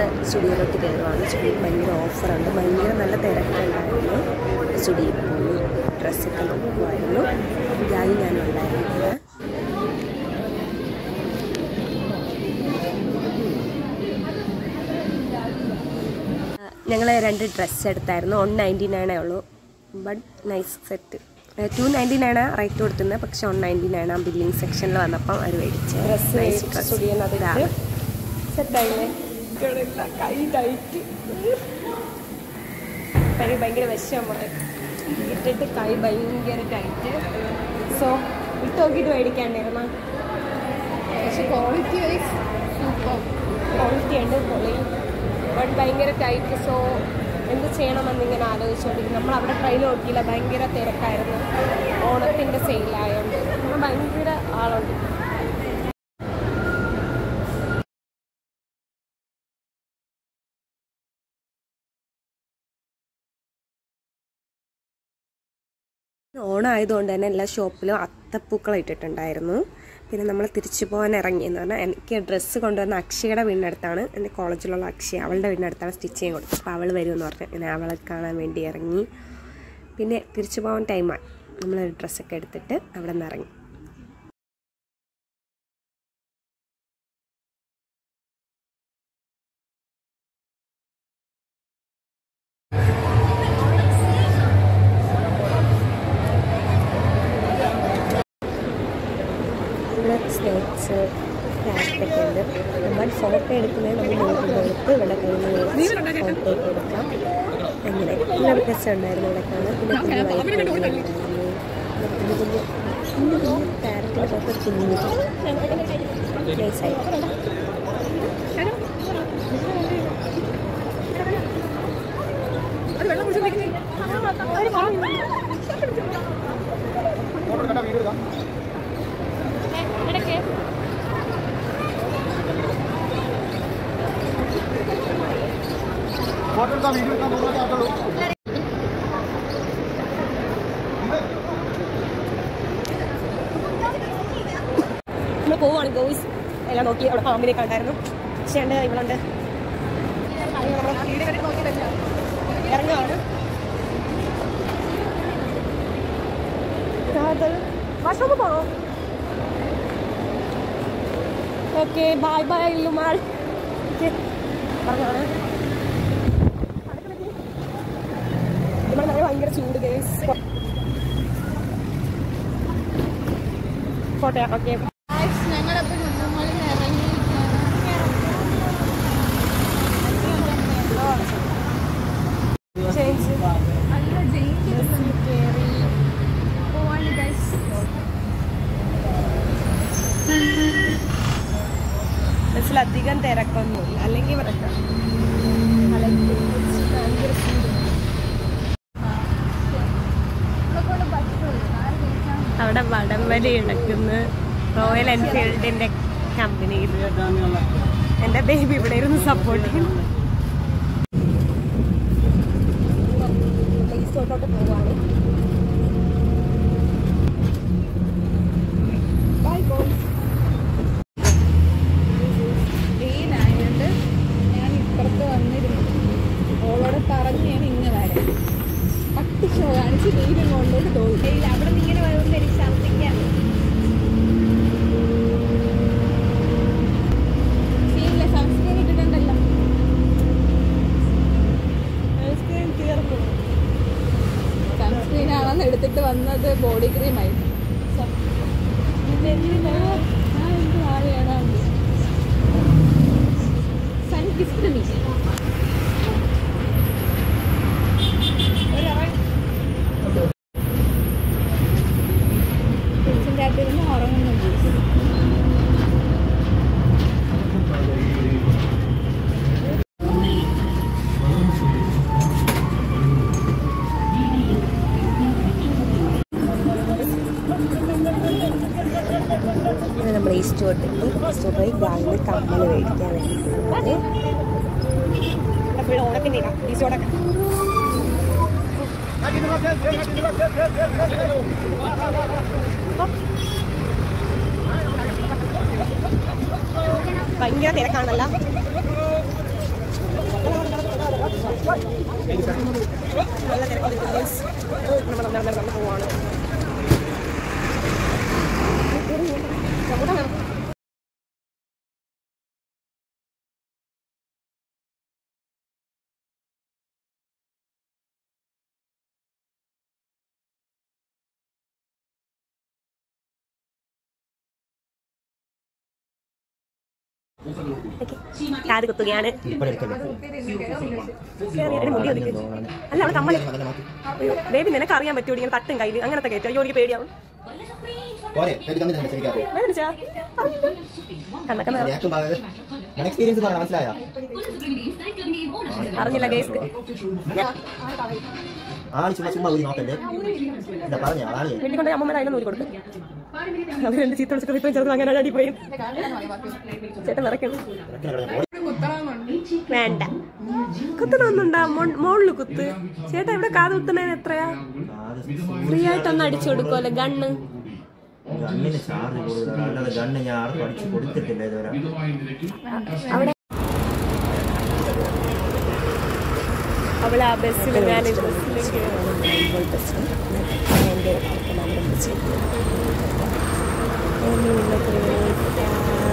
സ്റ്റുഡിയോയിലോട്ട് കയറുവാണ് സ്റ്റുഡിയോയിൽ ഭയങ്കര ഓഫറുണ്ട് ഭയങ്കര നല്ല തിരക്കുണ്ടായിരുന്നു സ്റ്റുഡിയോയിൽ പോയി ഡ്രസ്സൊക്കെ നോക്കുമായിരുന്നു ഇതായി ഞാനുണ്ടായിരുന്നത് ഞങ്ങൾ രണ്ട് ഡ്രസ്സ് എടുത്തായിരുന്നു വൺ നയൻറ്റി നയനേ ഉള്ളൂ but nice set two ninety നയനാണ് റേറ്റ് കൊടുക്കുന്നത് പക്ഷെ വൺ നയൻറ്റി നയൻ ആ ബില്ലിംഗ് സെക്ഷനിൽ വന്നപ്പം അവർ മേടിച്ച് നൈസ് ഡ്രസ്സ് ഇതാണ് സെറ്റായില്ലേ കൈ ടൈറ്റ് കൈ ഭയങ്കര വിഷമമാണ് ഇട്ടിട്ട് കൈ ഭയങ്കര ടൈറ്റ് സോ ഇട്ട് നോക്കിയിട്ട് മേടിക്കാണ്ടായിരുന്നു പക്ഷെ ക്വാളിറ്റി വൈസ് സൂപ്പർ ക്വാളിറ്റി ഉണ്ട് പൊളി ബട്ട് ഭയങ്കര ടൈറ്റ് സോ എന്ത് ചെയ്യണമെന്നിങ്ങനെ ആലോചിച്ചുകൊണ്ടിരിക്കും നമ്മൾ അവിടെ ട്രെയിൽ നോക്കിയില്ല ഭയങ്കര തിരക്കായിരുന്നു ഓണത്തിൻ്റെ സെയിലായതുകൊണ്ട് അങ്ങനെ ഭയങ്കര ആളുണ്ട് ഓണം ആയതുകൊണ്ട് തന്നെ എല്ലാ ഷോപ്പിലും അത്തപ്പൂക്കളം ഇട്ടിട്ടുണ്ടായിരുന്നു പിന്നെ നമ്മൾ തിരിച്ചു പോകാൻ ഇറങ്ങി എന്ന് പറഞ്ഞാൽ എനിക്ക് ഡ്രസ്സ് കൊണ്ടുവന്ന അക്ഷയുടെ വീടിനടുത്താണ് എൻ്റെ കോളേജിലുള്ള അക്ഷയ അവളുടെ വീടിനടുത്താണ് സ്റ്റിച്ച് ചെയ്യാൻ കൊടുത്തത് അപ്പോൾ അവൾ വരുമെന്ന് പറഞ്ഞു ഞാൻ അവളെ കാണാൻ വേണ്ടി ഇറങ്ങി പിന്നെ തിരിച്ചു പോകാൻ ടൈമായി നമ്മൾ ഡ്രസ്സൊക്കെ എടുത്തിട്ട് അവിടെ നിന്ന് ഇറങ്ങി ഇവിടെ സ്നാക്സ് ക്യാരറ്റൊക്കെ ഉണ്ട് നമ്മൾ ഫോട്ടോ എടുക്കുന്നത് നമ്മൾ നോക്കി എടുത്ത് ഇവിടെ കയ്യിൽ നിന്ന് ഫോട്ടോ എടുക്കാം അങ്ങനെ നല്ല രസമുണ്ടായിരുന്നു ഇവിടെ കാണാൻ പിന്നെ കുഞ്ഞു വൈറ്റ് ഉണ്ടായിരുന്നു പിന്നെ കുഞ്ഞു കുഞ്ഞു കുഞ്ഞു ക്യാരറ്റിൻ്റെ പുറത്ത് കുഞ്ഞു നൈസായി നമ്മൾ പോവാണ് ഗോയ്സ് എല്ലാം നോക്കി അവിടെ പാമ്പിനെ കണ്ടായിരുന്നു പക്ഷേ ഉണ്ട് ഇവളുണ്ട് ഇറങ്ങുവാണ് വാഷ്റൂമിൽ പോണോ ഓക്കെ ബൈ ബൈ ലുമാൾ പറഞ്ഞാണ് ഇവിടെ നല്ല ഭയങ്കര ചൂട് ഗേസ് ഫോട്ടോ ഓക്കെ ഞങ്ങളപ്പോൾ കുന്നമോളിൽ ഇറങ്ങി ചേഞ്ച് നല്ല ജയിലിൽ കയറി പോവാണ് ഗൈസ് ബസ്സിലധികം തിരക്കൊന്നുമില്ല അല്ലെങ്കിൽ ഇവിടെയൊക്കെ ഭയങ്കര ചൂട്. നമ്മളെക്കൊണ്ട് പറ്റുള്ളൂ ആര് ജയിച്ചാൽ അവിടെ വടംവലി നടക്കുന്ന റോയൽ എൻഫീൽഡിന്റെ കമ്പനിയിൽ എന്റെ ബേബി ഇവിടെ ഇരുന്ന് സപ്പോർട്ട് ചെയ്യും പ്ലേസോട്ടോട്ട് പോവാണ് ബൈ ബോയ്സ് വെയിലായതുകൊണ്ട് ഞാൻ ഇപ്പുറത്ത് വന്നിരുന്നു ഓളോട് പറഞ്ഞ് ഞാൻ ഇങ്ങ് വരാം പട്ടി ഷോ കാണിച്ച് വെയിലും കൊണ്ടോട്ട് തോന്നി വെയിൽ അവിടെ നിന്ന് ഇങ്ങനെ വരുമ്പോൾ എനിക്ക് ഛർദ്ദിക്കാൻ സീനില്ല സൺസ്ക്രീൻ ഇട്ടിട്ടുണ്ടല്ലോ തീർന്നു സൺസ്ക്രീൻ ആണെന്ന് എടുത്തിട്ട് വന്നത് ബോഡി ക്രീം ആയി സൺ ഗിഫ്റ്റ് മീ കിച്ചൻ്റെ അകത്തിരുന്ന് ഉറങ്ങുന്നു ജ്യൂസ് അങ്ങനെ നമ്മൾ ഈ സ്റ്റോറിൽ സ്റ്റോർ പോയി ഗാലിന് കമ്മൽ മേടിക്കാൻ വേണ്ടിയിട്ടുള്ളത് ഫുൾ ഓണത്തിന്റെ ഈസോടൊക്കെ ഭയങ്കര തിരക്കാണല്ല നല്ല തിരക്കുണ്ട് guys. നമ്മൾ നടന്ന് നടന്ന് പോവാണ് കാത് കുത്തുകയാണ് കേറിയിട്ട് മുടി ഒതുക്കി. അല്ല അവിടെ കമ്മൽ ബേബി നിനക്ക് അറിയാൻ പറ്റുമോ ഇങ്ങനെ തട്ടും കയ്യിൽ അങ്ങനത്തെ കയറ്റും അയ്യോ എനിക്ക് പേടിയാവും പോരെ പേടി കമ്മി തന്നെ ശരിക്കാതെ വേദനിച്ചാ? കണ്ണൊക്കെ നിറ- റിയാക്ഷൻ ഭാഗത്ത് ഞാൻ എക്സ്പീരിയൻസ് പറയാം മനസ്സിലായ അറിഞ്ഞില്ല ഗേസ് ആള് ചുമ്മാ ചുമ്മാ ഊരി നോക്കല്ലേ ഇതാ പറഞ്ഞ ആള് വീട്ടിൽ കൊണ്ട് അമ്മമ്മ അതിനെ നൂരി കൊടുക്കും അവർ രണ്ട് ചീത്ത വിളിച്ചിട്ട് ഇപ്പം ചെറുത് അങ്ങനെ അടി പോയി ചേട്ടൻ നിറയ്ക്കണം വേണ്ട കുത്തണൊന്നുണ്ടാ മോളില് കുത്ത് ചേട്ടാ ഇവിടെ കാത് കുത്തുന്നതിന് എത്രയാ ഫ്രീ ആയിട്ടൊന്ന് അടിച്ചു കൊടുക്കുമല്ലോ ഗണ്ണ് ഗണ്ണിന് ചാർജ് കൂടുതലാണ് അല്ലാതെ ഗണ്ണ് ഞാൻ ആർക്കും അടിച്ച് കൊടുത്തിട്ടില്ല ഇതുവരെ അവിടെ അവൾ ആ ബസ്സിൽ ഞാൻ ഈ ബസ്സിലേക്ക് എൻ്റെ നമ്മുടെ